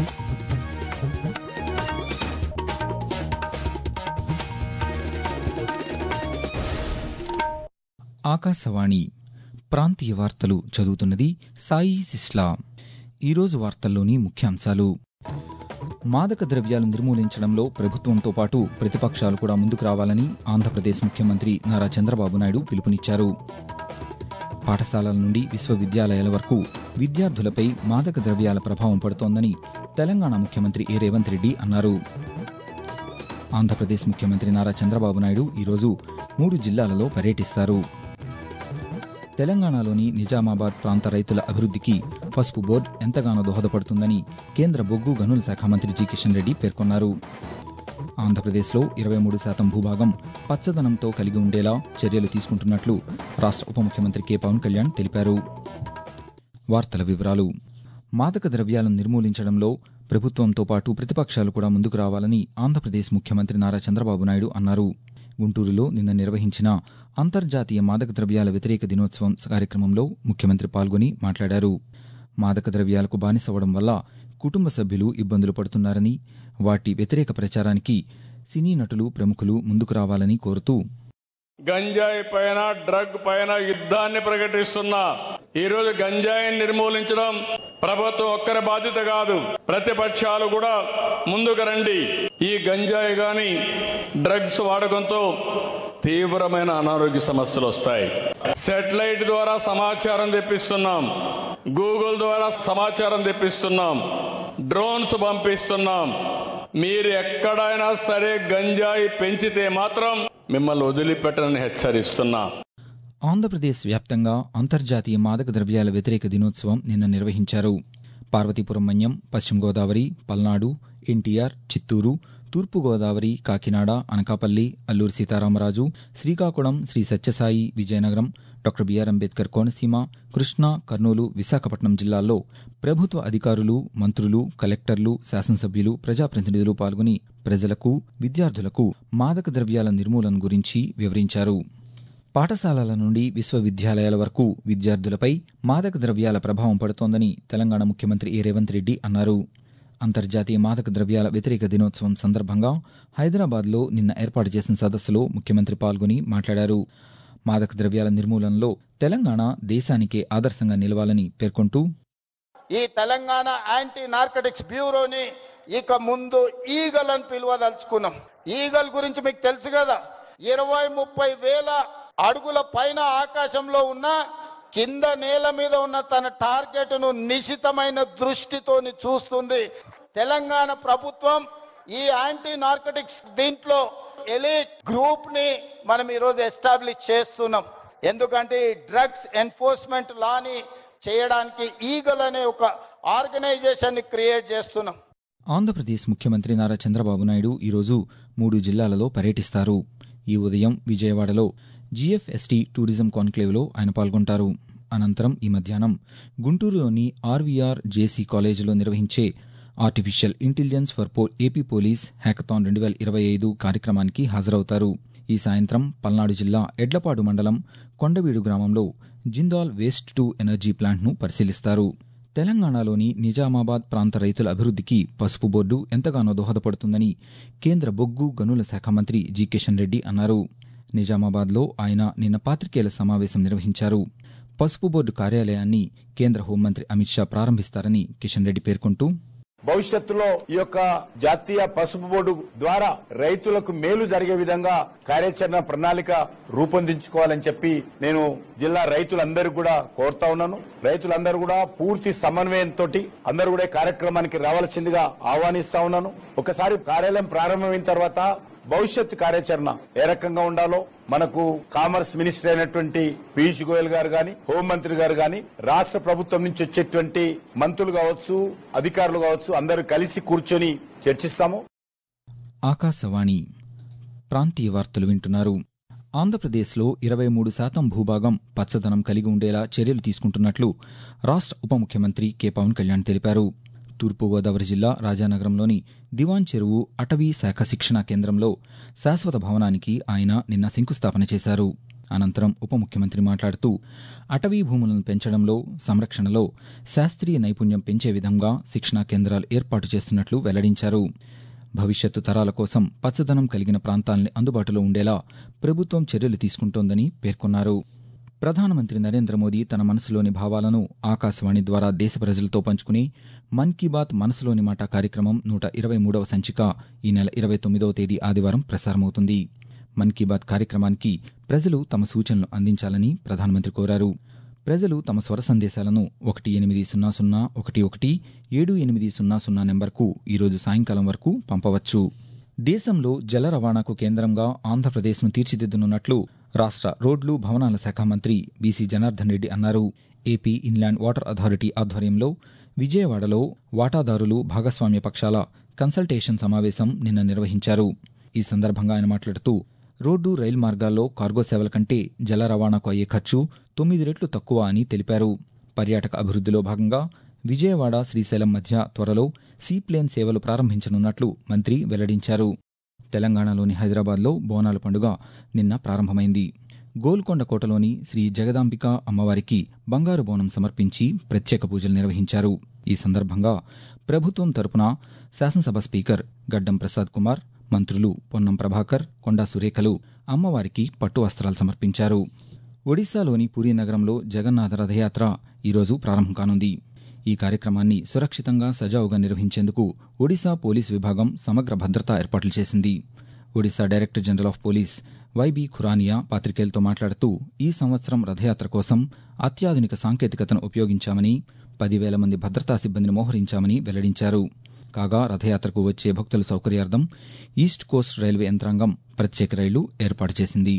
ఆకాశవాణి ప్రాంతీయ వార్తలు చదువుతున్నది సాయి సిస్లా ఈరోజు వార్తల్లోని ముఖ్యాంశాలు మాదక ద్రవ్యాలు నిర్మూలించడంలో ప్రభుత్వంతో పాటు ప్రతిపక్షాలు కూడా ముందుకు రావాలని ఆంధ్రప్రదేశ్ ముఖ్యమంత్రి నారా చంద్రబాబు నాయుడు పిలుపునిచ్చారు పాఠశాలల నుండి విశ్వవిద్యాలయాల వరకు విద్యార్థులపై మాదక ద్రవ్యాల ప్రభావం పడుతోందని తెలంగాణ ముఖ్యమంత్రి ఏ రేవంత్ రెడ్డి అన్నారు ఆంధ్రప్రదేశ్ ముఖ్యమంత్రి నారా చంద్రబాబు నాయుడు ఈరోజు మూడు జిల్లాలలో పర్యటిస్తారు తెలంగాణలోని నిజామాబాద్ ప్రాంత రైతుల అభివృద్ధికి పసుపు బోర్డు ఎంతగానో దోహదపడుతుందని కేంద్ర బొగ్గు గనుల శాఖ మంత్రి జి కిషన్ రెడ్డి పేర్కొన్నారు ఆంధ్రప్రదేశ్లో ఇరవై మూడు శాతం భూభాగం పచ్చదనంతో కలిగి ఉండేలా చర్యలు తీసుకుంటున్నట్లు రాష్ట్ర ఉప ముఖ్యమంత్రి కె పవన్ కళ్యాణ్ తెలిపారు వార్తల వివరాలు మాదక ద్రవ్యాలను నిర్మూలించడంలో ప్రభుత్వంతో పాటు ప్రతిపక్షాలు కూడా ముందుకు రావాలని ఆంధ్రప్రదేశ్ ముఖ్యమంత్రి నారా చంద్రబాబు నాయుడు అన్నారు గుంటూరులో నిన్న నిర్వహించిన అంతర్జాతీయ మాదక ద్రవ్యాల వ్యతిరేక దినోత్సవం కార్యక్రమంలో ముఖ్యమంత్రి పాల్గొని మాట్లాడారు మాదక ద్రవ్యాలకు బానిసవడం వల్ల కుటుంబ సభ్యులు ఇబ్బందులు పడుతున్నారని వాటి వ్యతిరేక ప్రచారానికి సినీ నటులు ప్రముఖులు ముందుకు రావాలని కోరుతూ గంజాయి పైన డ్రగ్ పైన యుద్ధాన్ని ప్రకటిస్తున్నా ఈ రోజు గంజాయిని నిర్మూలించడం ప్రభుత్వం ఒక్కరి బాధ్యత కాదు ప్రతిపక్షాలు కూడా ముందుకు రండి ఈ గంజాయి గాని డ్రగ్స్ వాడకంతో తీవ్రమైన అనారోగ్య సమస్యలు వస్తాయి సెటిలైట్ ద్వారా సమాచారం తెప్పిస్తున్నాం గూగుల్ ద్వారా సమాచారం తెప్పిస్తున్నాం డ్రోన్స్ పంపిస్తున్నాం మీరు ఎక్కడైనా సరే గంజాయి పెంచితే మాత్రం మిమ్మల్ని వదిలిపెట్టనని హెచ్చరిస్తున్నా ఆంధ్రప్రదేశ్ వ్యాప్తంగా అంతర్జాతీయ మాదక ద్రవ్యాల వ్యతిరేక దినోత్సవం నిన్న నిర్వహించారు పార్వతీపురం మన్యం పశ్చిమ గోదావరి పల్నాడు ఎన్టీఆర్ చిత్తూరు తూర్పుగోదావరి కాకినాడ అనకాపల్లి అల్లూరు సీతారామరాజు శ్రీకాకుళం శ్రీ సత్యసాయి విజయనగరం డాక్టర్ బిఆర్ అంబేద్కర్ కోనసీమ కృష్ణా కర్నూలు విశాఖపట్నం జిల్లాల్లో ప్రభుత్వ అధికారులు మంత్రులు కలెక్టర్లు శాసనసభ్యులు ప్రజాప్రతినిధులు పాల్గొని ప్రజలకు విద్యార్థులకు మాదక ద్రవ్యాల నిర్మూలన గురించి వివరించారు పాఠశాలల నుండి విశ్వవిద్యాలయాల వరకు విద్యార్థులపై మాదక ద్రవ్యాల ప్రభావం పడుతోందని తెలంగాణ ముఖ్యమంత్రి ఏ రేవంత్ రెడ్డి అన్నారు అంతర్జాతీయ మాదక ద్రవ్యాల వ్యతిరేక దినోత్సవం సందర్భంగా హైదరాబాద్లో నిన్న ఏర్పాటు చేసిన సదస్సులో ముఖ్యమంత్రి పాల్గొని మాట్లాడారు మాదక ద్రవ్యాల నిర్మూలనలో తెలంగాణ దేశానికే ఆదర్శంగా నిలవాలని పేర్కొంటూ ఈ తెలంగాణ యాంటీ నార్కటిక్స్ బ్యూరోని ఇక ముందు ఈగల్ అని పిలువదలుచుకున్నాం ఈగల్ గురించి మీకు తెలుసు కదా ఇరవై ముప్పై వేల అడుగుల పైన ఆకాశంలో ఉన్న కింద నేల మీద ఉన్న తన టార్గెట్ ను నిశితమైన దృష్టితోని చూస్తుంది తెలంగాణ ప్రభుత్వం ఈ యాంటీ నార్కటిక్స్ దీంట్లో ఎలీట్ గ్రూప్ ని మనం ఈరోజు ఎస్టాబ్లిష్ చేస్తున్నాం ఎందుకంటే ఈ డ్రగ్స్ ఎన్ఫోర్స్మెంట్ లాని చేయడానికి ఈగల్ అనే ఒక ఆర్గనైజేషన్ ని క్రియేట్ చేస్తున్నాం ఆంధ్రప్రదేశ్ ముఖ్యమంత్రి నారా చంద్రబాబు నాయుడు ఈరోజు మూడు జిల్లాలలో పర్యటిస్తారు ఈ ఉదయం విజయవాడలో జీఎఫ్ఎస్టీ టూరిజం కాన్క్లేవ్లో ఆయన పాల్గొంటారు అనంతరం ఈ మధ్యాహ్నం గుంటూరులోని ఆర్వీఆర్ జేసీ కాలేజీలో నిర్వహించే ఆర్టిఫిషియల్ ఇంటెలిజెన్స్ ఫర్ పో ఏపీ పోలీస్ హ్యాకథాన్ రెండు వేల ఇరవై ఐదు కార్యక్రమానికి హాజరవుతారు ఈ సాయంత్రం పల్నాడు జిల్లా ఎడ్లపాడు మండలం కొండవీడు గ్రామంలో జిందాల్ వేస్ట్ టు ఎనర్జీ ప్లాంట్ను పరిశీలిస్తారు తెలంగాణలోని నిజామాబాద్ ప్రాంత రైతుల అభివృద్ధికి పసుపు బోర్డు ఎంతగానో దోహదపడుతుందని కేంద్ర బొగ్గు గనుల శాఖ మంత్రి జి కిషన్ రెడ్డి అన్నారు నిజామాబాద్లో ఆయన నిన్న పాత్రికేయుల సమావేశం నిర్వహించారు పసుపు బోర్డు కార్యాలయాన్ని కేంద్ర హోంమంత్రి అమిత్ షా ప్రారంభిస్తారని కిషన్ రెడ్డి పేర్కొంటూ భవిష్యత్తులో ఈ యొక్క జాతీయ పసుపు బోర్డు ద్వారా రైతులకు మేలు జరిగే విధంగా కార్యాచరణ ప్రణాళిక రూపొందించుకోవాలని చెప్పి నేను జిల్లా రైతులందరూ కూడా కోరుతా ఉన్నాను రైతులందరూ కూడా పూర్తి సమన్వయంతో అందరూ కూడా ఈ కార్యక్రమానికి రావాల్సిందిగా ఆహ్వానిస్తా ఉన్నాను ఒకసారి కార్యాలయం ప్రారంభమైన తర్వాత భవిష్యత్ కార్యాచరణ ఏ రకంగా ఉండాలో మనకు కామర్స్ మినిస్టర్ అయినటువంటి పీయూష్ గోయల్ గారు గాని హోంమంత్రి గారు గాని రాష్ట్ర ప్రభుత్వం నుంచి వచ్చేటువంటి మంత్రులు కావచ్చు అధికారులు కావచ్చు అందరూ కలిసి కూర్చొని చర్చిస్తాము ఆకాశవాణి ప్రాంతీయ వార్తలు వింటున్నారు ఆంధ్రప్రదేశ్లో ఇరవై మూడు శాతం భూభాగం పచ్చదనం కలిగి ఉండేలా చర్యలు తీసుకుంటున్నట్లు రాష్ట్ర ఉప ముఖ్యమంత్రి కె పవన్ కళ్యాణ్ తెలిపారు తూర్పుగోదావరి జిల్లా రాజానగరంలోని దివాన్ చెరువు అటవీ శాఖ శిక్షణా కేంద్రంలో శాశ్వత భవనానికి ఆయన నిన్న శంకుస్థాపన చేశారు అనంతరం ఉప ముఖ్యమంత్రి మాట్లాడుతూ అటవీ భూములను పెంచడంలో సంరక్షణలో శాస్త్రీయ నైపుణ్యం పెంచే విధంగా శిక్షణా కేంద్రాలు ఏర్పాటు చేస్తున్నట్లు వెల్లడించారు భవిష్యత్తు తరాల కోసం పచ్చదనం కలిగిన ప్రాంతాల్ని అందుబాటులో ఉండేలా ప్రభుత్వం చర్యలు తీసుకుంటోందని పేర్కొన్నారు ప్రధానమంత్రి నరేంద్ర మోదీ తన మనసులోని భావాలను ఆకాశవాణి ద్వారా దేశ ప్రజలతో పంచుకునే మన్ కీ బాత్ మనసులోని మాట కార్యక్రమం నూట ఇరవై మూడవ సంచిక ఈ నెల ఇరవై తొమ్మిదవ తేదీ ఆదివారం ప్రసారమవుతుంది మన్ కీ బాత్ కార్యక్రమానికి ప్రజలు తమ సూచనలు అందించాలని ప్రధానమంత్రి కోరారు ప్రజలు తమ స్వర సందేశాలను ఒకటి ఎనిమిది సున్నా సున్నా ఒకటి ఒకటి ఏడు ఎనిమిది సున్నా సున్నా నెంబర్కు ఈరోజు సాయంకాలం వరకు పంపవచ్చు దేశంలో జల రవాణాకు కేంద్రంగా ఆంధ్రప్రదేశ్ను తీర్చిదిద్దనున్నట్లు రాష్ట్ర రోడ్లు భవనాల శాఖ మంత్రి బీసీ జనార్దన్ రెడ్డి అన్నారు ఏపీ ఇన్లాండ్ వాటర్ అథారిటీ ఆధ్వర్యంలో విజయవాడలో వాటాదారులు భాగస్వామ్య పక్షాల కన్సల్టేషన్ సమావేశం నిన్న నిర్వహించారు ఈ సందర్భంగా ఆయన మాట్లాడుతూ రోడ్డు రైలు మార్గాల్లో కార్గో సేవల కంటే జల రవాణాకు అయ్యే ఖర్చు తొమ్మిది రెట్లు తక్కువ అని తెలిపారు పర్యాటక అభివృద్దిలో భాగంగా విజయవాడ శ్రీశైలం మధ్య త్వరలో సీప్లేన్ సేవలు ప్రారంభించనున్నట్లు మంత్రి వెల్లడించారు తెలంగాణలోని హైదరాబాద్లో బోనాల పండుగ నిన్న ప్రారంభమైంది గోల్కొండ కోటలోని శ్రీ జగదాంబిక అమ్మవారికి బంగారు బోనం సమర్పించి ప్రత్యేక పూజలు నిర్వహించారు ఈ సందర్భంగా ప్రభుత్వం తరపున శాసనసభ స్పీకర్ గడ్డం ప్రసాద్ కుమార్ మంత్రులు పొన్నం ప్రభాకర్ కొండా సురేఖలు అమ్మవారికి పట్టు వస్త్రాలు సమర్పించారు ఒడిశాలోని పూరీ నగరంలో జగన్నాథ రథయాత్ర ఈరోజు ప్రారంభం కానుంది ఈ కార్యక్రమాన్ని సురక్షితంగా సజావుగా నిర్వహించేందుకు ఒడిశా పోలీస్ విభాగం సమగ్ర భద్రతా ఏర్పాట్లు చేసింది Odisha director general of police Y B Khurania పాత్రికేయులతో మాట్లాడుతూ ఈ సంవత్సరం రథయాత్ర కోసం అత్యాధునిక సాంకేతికతను ఉపయోగించామని పదివేల మంది భద్రతా సిబ్బందిని మోహరించామని వెల్లడించారు కాగా రథయాత్రకు వచ్చే భక్తుల సౌకర్యార్థం ఈస్ట్ కోస్ట్ రైల్వే యంత్రాంగం ప్రత్యేక రైళ్లు ఏర్పాటు చేసింది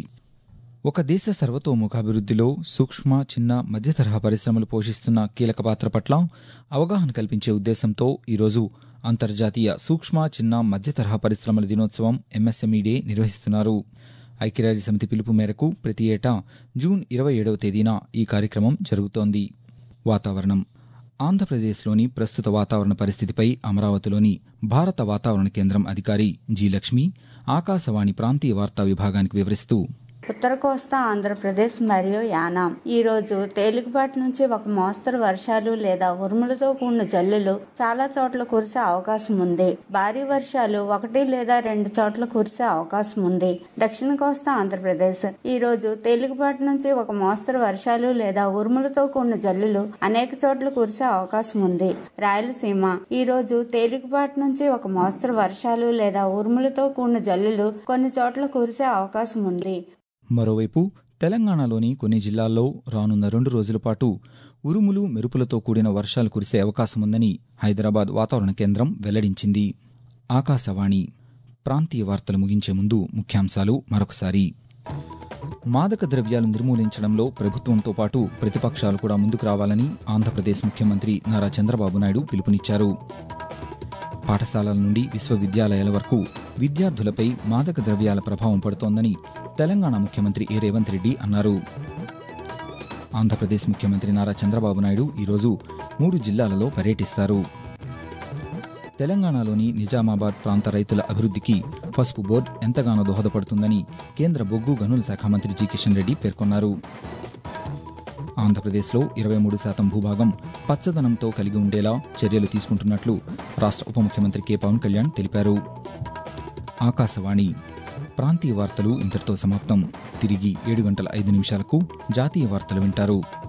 ఒక దేశ సర్వతోముఖాభివృద్దిలో సూక్ష్మ చిన్న మధ్యతరహా పరిశ్రమలు పోషిస్తున్న కీలక పాత్ర పట్ల అవగాహన కల్పించే ఉద్దేశంతో ఈరోజు అంతర్జాతీయ సూక్ష్మ చిన్న మధ్యతరహా పరిశ్రమల దినోత్సవం ఎంఎస్ఎంఈ డే నిర్వహిస్తున్నారు ఐక్యరాజ్య సమితి పిలుపు మేరకు ప్రతి ఏటా జూన్ ఇరవై ఏడవ తేదీన ఈ కార్యక్రమం జరుగుతోంది వాతావరణం ఆంధ్రప్రదేశ్లోని ప్రస్తుత వాతావరణ పరిస్థితిపై అమరావతిలోని భారత వాతావరణ కేంద్రం అధికారి జి లక్ష్మి ఆకాశవాణి ప్రాంతీయ వార్తా విభాగానికి వివరిస్తూ ఉత్తర కోస్తా ఆంధ్రప్రదేశ్ మరియు యానాం ఈ రోజు తేలికపాటి నుంచి ఒక మోస్తరు వర్షాలు లేదా ఉరుములతో కూడిన జల్లులు చాలా చోట్ల కురిసే అవకాశం ఉంది భారీ వర్షాలు ఒకటి లేదా రెండు చోట్ల కురిసే అవకాశం ఉంది దక్షిణ కోస్తా ఆంధ్రప్రదేశ్ ఈ రోజు తేలికపాటి నుంచి ఒక మోస్తరు వర్షాలు లేదా ఉరుములతో కూడిన జల్లులు అనేక చోట్ల కురిసే అవకాశం ఉంది రాయలసీమ ఈ రోజు తేలికపాటి నుంచి ఒక మోస్తరు వర్షాలు లేదా ఉరుములతో కూడిన జల్లులు కొన్ని చోట్ల కురిసే అవకాశం ఉంది మరోవైపు తెలంగాణలోని కొన్ని జిల్లాల్లో రానున్న రెండు రోజుల పాటు ఉరుములు మెరుపులతో కూడిన వర్షాలు కురిసే అవకాశముందని హైదరాబాద్ వాతావరణ కేంద్రం వెల్లడించింది ఆకాశవాణి ప్రాంతీయ వార్తలు ముగించే ముందు ముఖ్యాంశాలు మరొకసారి మాదక ద్రవ్యాలు నిర్మూలించడంలో ప్రభుత్వంతో పాటు ప్రతిపక్షాలు కూడా ముందుకు రావాలని ఆంధ్రప్రదేశ్ ముఖ్యమంత్రి నారా చంద్రబాబు నాయుడు పిలుపునిచ్చారు పాఠశాలల నుండి విశ్వవిద్యాలయాల వరకు విద్యార్థులపై మాదక ద్రవ్యాల ప్రభావం పడుతోందని తెలంగాణ ముఖ్యమంత్రి ఏ రేవంత్ రెడ్డి అన్నారు ఆంధ్రప్రదేశ్ ముఖ్యమంత్రి నారా చంద్రబాబు నాయుడు ఈరోజు మూడు జిల్లాలలో పర్యటిస్తారు తెలంగాణలోని నిజామాబాద్ ప్రాంత రైతుల అభివృద్ధికి పసుపు బోర్డు ఎంతగానో దోహదపడుతుందని కేంద్ర బొగ్గు గనుల శాఖ మంత్రి జి కిషన్ రెడ్డి పేర్కొన్నారు ఆంధ్రప్రదేశ్లో ఇరవై మూడు శాతం భూభాగం పచ్చదనంతో కలిగి ఉండేలా చర్యలు తీసుకుంటున్నట్లు రాష్ట్ర ఉప ముఖ్యమంత్రి కె పవన్ కళ్యాణ్ తెలిపారు ఆకాశవాణి ప్రాంతీయ వార్తలు ఇంతటితో సమాప్తం తిరిగి ఏడు గంటల ఐదు నిమిషాలకు జాతీయ వార్తలు వింటారు